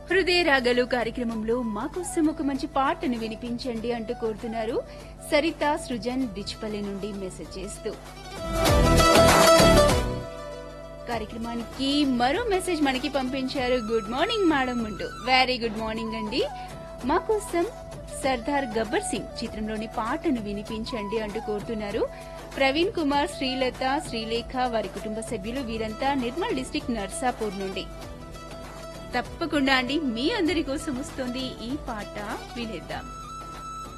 హృదయ రాగలు కార్యక్రమంలో మా కోసం ఒక మంచి పాటను వినిపించండి అంటూ కోరుతున్నారు సరిత సృజన్ డిచ్పల్లి నుండి మెసేజ్ చేస్తూ కార్యక్రమానికి మరో మెసేజ్ మనకి పంపించారు గుడ్ మార్నింగ్ మేడం అంటూ వెరీ గుడ్ మార్నింగ్ అండి మా కోసం సర్దార్ గబ్బర్ సింగ్ చిత్రంలోని పాటను వినిపించండి అంటూ కోరుతున్నారు ప్రవీణ్ కుమార్ శ్రీలత శ్రీలేఖ వారి కుటుంబ సభ్యులు వీరంతా నిర్మల్ డిస్టిక్ నర్సాపూర్ నుండి తప్పకుండా అండి మీ అందరి కోసం వస్తుంది ఈ పాట వినేద్దాం